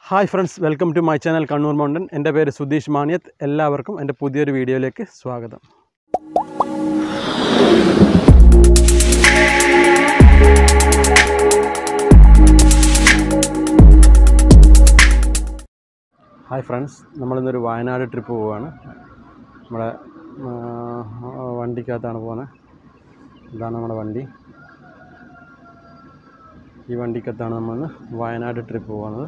hi friends welcome to my channel Kannur mountain എൻ്റെ പേര് സുധീഷ് മാണിയത്ത് എല്ലാവർക്കും എൻ്റെ പുതിയൊരു വീഡിയോയിലേക്ക് സ്വാഗതം ഹായ് ഫ്രണ്ട്സ് നമ്മളിന്നൊരു വയനാട് ട്രിപ്പ് പോവുകയാണ് നമ്മുടെ ആ, വണ്ടിക്കകത്താണ് പോകുന്നത് ഇതാണ് നമ്മുടെ വണ്ടി ഈ വണ്ടിക്കകത്താണ് നമ്മളിന്ന് വയനാട് ട്രിപ്പ് പോകുന്നത്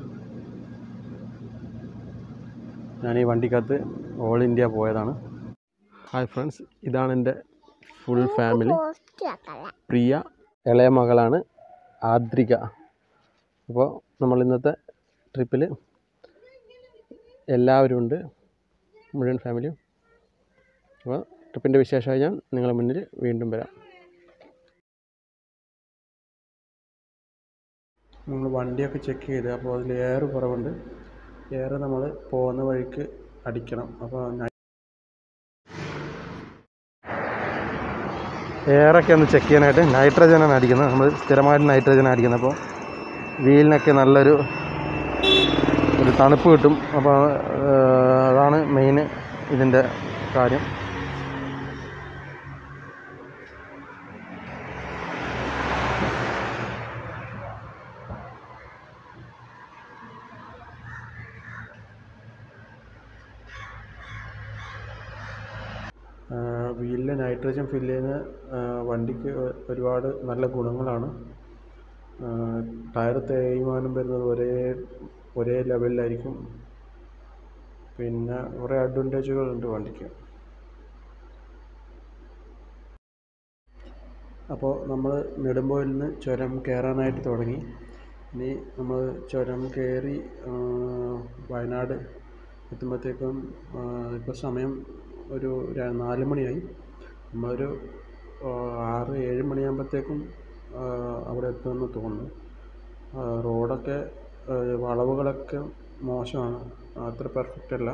ഞാൻ ഈ വണ്ടിക്കകത്ത് ഓൾ ഇന്ത്യ പോയതാണ് ഹായ് ഫ്രണ്ട്സ് ഇതാണ് എൻ്റെ ഫുൾ ഫാമിലി പ്രിയ ഇളയ മകളാണ് ആദ്രിക അപ്പോൾ നമ്മൾ ഇന്നത്തെ ട്രിപ്പിൽ എല്ലാവരും ഉണ്ട് മുഴുവൻ ഫാമിലിയും അപ്പോൾ ട്രിപ്പിൻ്റെ വിശേഷമായി ഞാൻ നിങ്ങളുടെ മുന്നിൽ വീണ്ടും വരാം നമ്മൾ വണ്ടിയൊക്കെ ചെക്ക് ചെയ്ത് അപ്പോൾ അതിൽ എയർ കുറവുണ്ട് എയർ നമ്മൾ പോകുന്ന വഴിക്ക് അടിക്കണം അപ്പോൾ എയറൊക്കെ ഒന്ന് ചെക്ക് ചെയ്യാനായിട്ട് നൈട്രജനാണ് അടിക്കുന്നത് നമ്മൾ സ്ഥിരമായിട്ട് നൈട്രജൻ അടിക്കുന്നത് അപ്പോൾ വീലിനൊക്കെ നല്ലൊരു ഒരു തണുപ്പ് കിട്ടും അപ്പോൾ അതാണ് മെയിൻ ഇതിൻ്റെ കാര്യം വീലിൽ നൈട്രജൻ ഫില്ല് ചെയ്യുന്ന ആ, വണ്ടിക്ക് ഒ- ഒരുപാട് നല്ല ഗുണങ്ങളാണ് ആ, ടയർ തേയ്മാനം വരുന്നത് ഒരേ ഒരേ ലെവലിലായിരിക്കും പിന്നെ കുറേ അഡ്വാൻറ്റേജുകളുണ്ട് വണ്ടിക്ക് അപ്പോൾ നമ്മൾ നെടുമ്പോയിൽ നിന്ന് ചുരം കയറാനായിട്ട് തുടങ്ങി ഇനി നമ്മൾ ചുരം കയറി ആ, വയനാട് എത്തുമ്പോഴത്തേക്കും ഇപ്പോൾ സമയം ഒരു ര- നാല് മണിയായി നമ്മളൊരു ആ, ആറ് ഏഴ് മണിയാകുമ്പോഴത്തേക്കും ആ, അവിടെ എത്തുമെന്ന് തോന്നുന്നു ആ, റോഡൊക്കെ ആ, വളവുകളൊക്കെ മോശമാണ് അത്ര പെർഫെക്റ്റ് അല്ല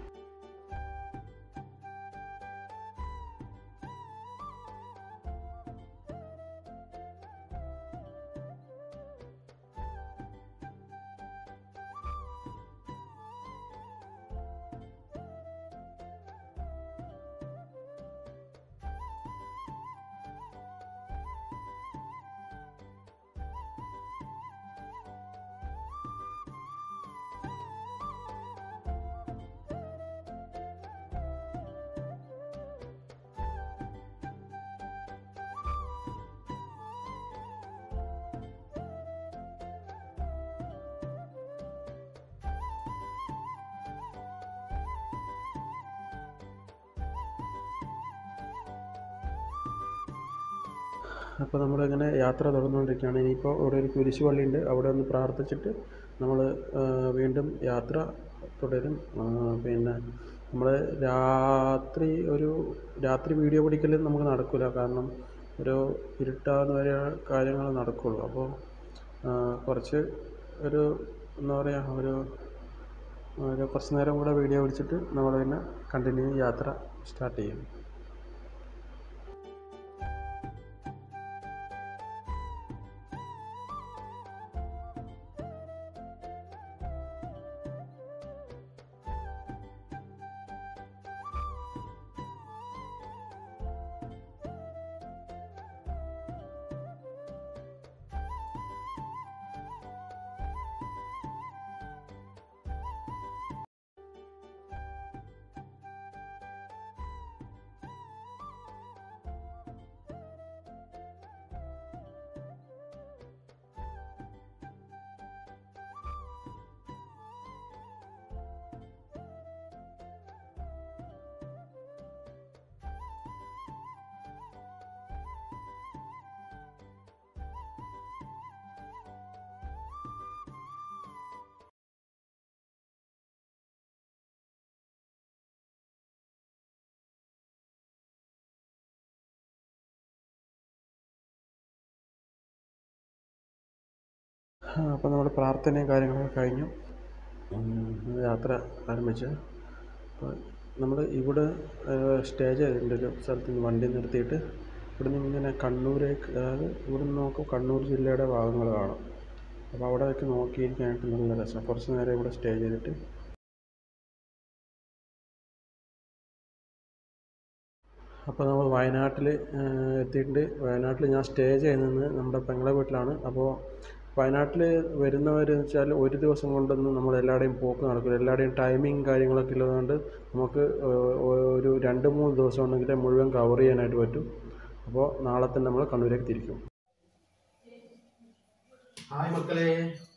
അപ്പോൾ നമ്മളിങ്ങനെ യാത്ര തുടർന്നുകൊണ്ടിരിക്കുകയാണ് ഇനിയിപ്പോൾ ഇവിടെ ഒരു കുരിശ് പള്ളിയുണ്ട് അവിടെ ഒന്ന് പ്രാർത്ഥിച്ചിട്ട് നമ്മൾ വീണ്ടും യാത്ര തുടരും ആ, പിന്നെ നമ്മൾ രാത്രി ഒരു രാത്രി വീഡിയോ പിടിക്കൽ നമുക്ക് നടക്കില്ല കാരണം ഒരു ഇരുട്ടാവുന്ന വരെ കാര്യങ്ങൾ നടക്കുകയുള്ളൂ അപ്പോൾ ആ, കുറച്ച് ഒരു എന്താ പറയുക ഒരു ഒരു കുറച്ച് നേരം കൂടെ വീഡിയോ പിടിച്ചിട്ട് നമ്മൾ പിന്നെ കണ്ടിന്യൂ യാത്ര സ്റ്റാർട്ട് ചെയ്യും അപ്പോൾ നമ്മുടെ പ്രാർത്ഥനയും കാര്യങ്ങളൊക്കെ കഴിഞ്ഞു ഉം, യാത്ര ആരംഭിച്ചു അപ്പോൾ നമ്മൾ ഇവിടെ സ്റ്റേ ചെയ്തിട്ടുണ്ട് ഒരു സ്ഥലത്ത് നിന്ന് വണ്ടി നിർത്തിയിട്ട് ഇവിടെ നിന്ന് ഇങ്ങനെ കണ്ണൂരേക്ക് അതായത് ഇവിടെ നിന്ന് നോക്കും കണ്ണൂർ ജില്ലയുടെ ഭാഗങ്ങൾ കാണാം അപ്പോൾ അവിടെയൊക്കെ നോക്കിയിരിക്കാനായിട്ട് നല്ല രസമാണ് കുറച്ച് നേരം ഇവിടെ സ്റ്റേ ചെയ്തിട്ട് അപ്പോൾ നമ്മൾ വയനാട്ടിൽ എത്തിയിട്ടുണ്ട് വയനാട്ടിൽ ഞാൻ സ്റ്റേ ചെയ്യുന്നത് നമ്മുടെ പെങ്ങളെ വീട്ടിലാണ് അപ്പോൾ വയനാട്ടിൽ വരുന്നവർ വെച്ചാൽ ഒരു ദിവസം കൊണ്ടൊന്നും നമ്മൾ എല്ലാവരുടെയും പോക്ക് നടക്കില്ല എല്ലാവരുടെയും ടൈമിങ് കാര്യങ്ങളൊക്കെ ഉള്ളതുകൊണ്ട് നമുക്ക് ഒരു രണ്ട് മൂന്ന് ദിവസം ഉണ്ടെങ്കിൽ മുഴുവൻ കവർ ചെയ്യാനായിട്ട് പറ്റും അപ്പോൾ നാളെ തന്നെ നമ്മൾ കണ്ണൂരേക്ക് തിരിക്കും ഹായ് മക്കളെ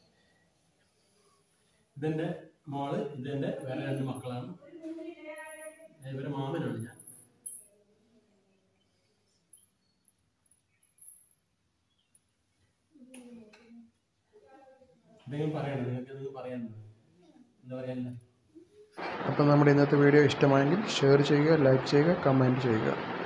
ഇതെൻ്റെ മോള് ഇതെൻ്റെ വേറെ രണ്ട് മക്കളാണ് ഇവരെ മാമനാണ് ഞാൻ എന്തെങ്കിലും പറയണം നിങ്ങൾക്ക് എന്തെങ്കിലും പറയാനുണ്ടോ എന്താ പറയാനില്ല അപ്പോൾ നമ്മുടെ ഇന്നത്തെ വീഡിയോ ഇഷ്ടമായെങ്കിൽ ഷെയർ ചെയ്യുക ലൈക്ക് ചെയ്യുക കമൻറ്റ് ചെയ്യുക